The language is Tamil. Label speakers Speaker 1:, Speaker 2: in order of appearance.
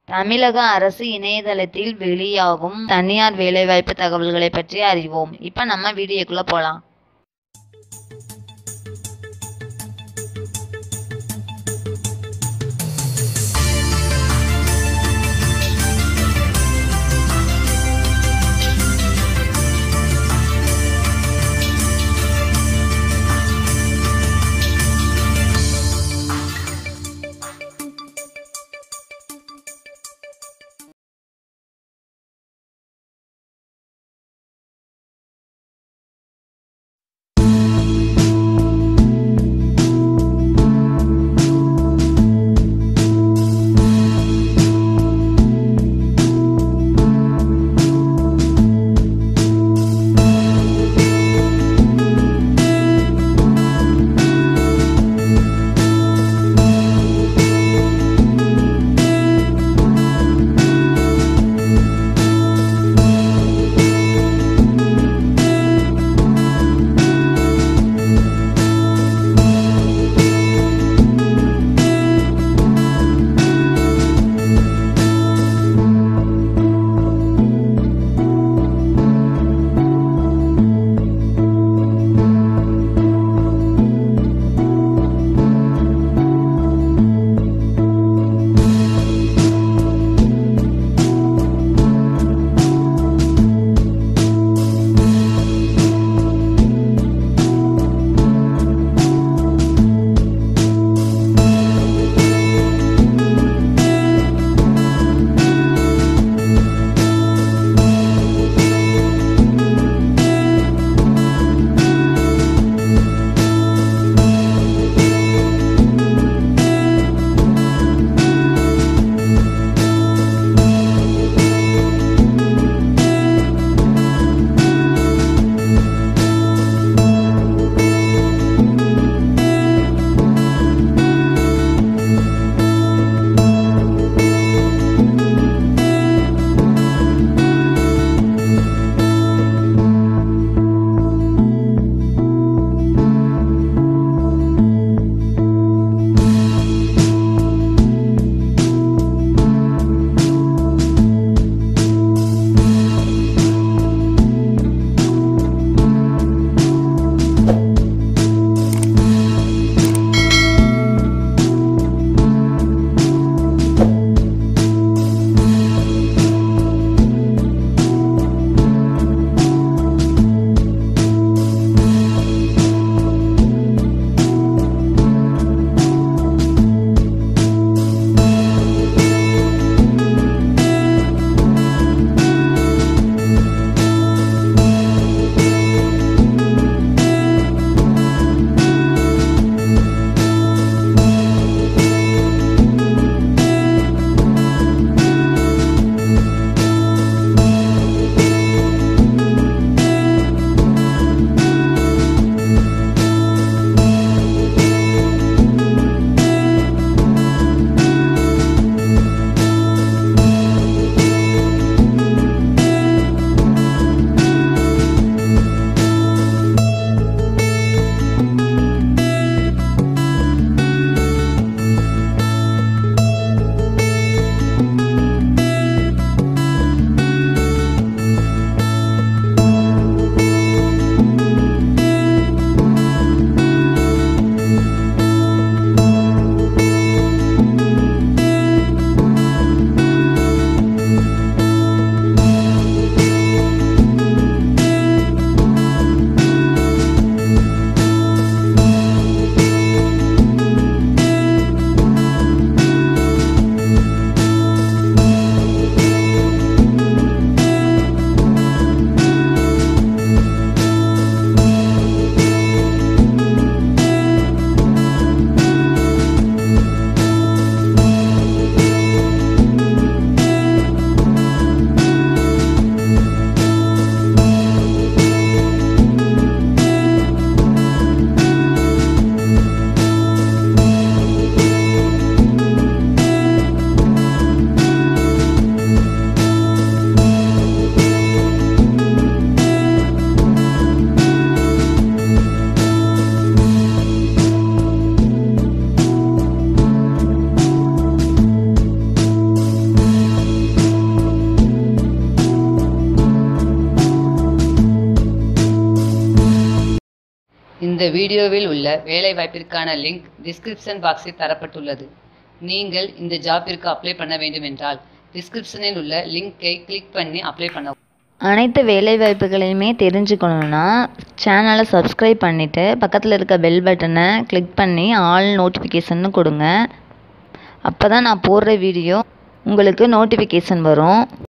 Speaker 1: தமிழக அரசு இணையதளத்தில் வெளியாகும் தனியார் வேலைவாய்ப்பு தகவல்களை பற்றி அறிவோம் இப்போ நம்ம வீடியோக்குள்ள போலாம்
Speaker 2: இந்த வீடியோவில் உள்ள வேலைவாய்ப்பிற்கான லிங்க் டிஸ்கிரிப்ஷன் பாக்ஸில் தரப்பட்டுள்ளது நீங்கள் இந்த ஜாப்பிற்கு அப்ளை பண்ண வேண்டுமென்றால் டிஸ்கிரிப்ஷனில் உள்ள லிங்கை கிளிக் பண்ணி அப்ளை பண்ணவும்
Speaker 1: அனைத்து வேலைவாய்ப்புகளையுமே தெரிஞ்சுக்கணுன்னா சேனலை சப்ஸ்கிரைப் பண்ணிவிட்டு பக்கத்தில் இருக்க பெல் பட்டனை கிளிக் பண்ணி ஆல் நோட்டிஃபிகேஷன்னு கொடுங்க அப்போ தான் நான் போடுற வீடியோ உங்களுக்கு நோட்டிஃபிகேஷன் வரும்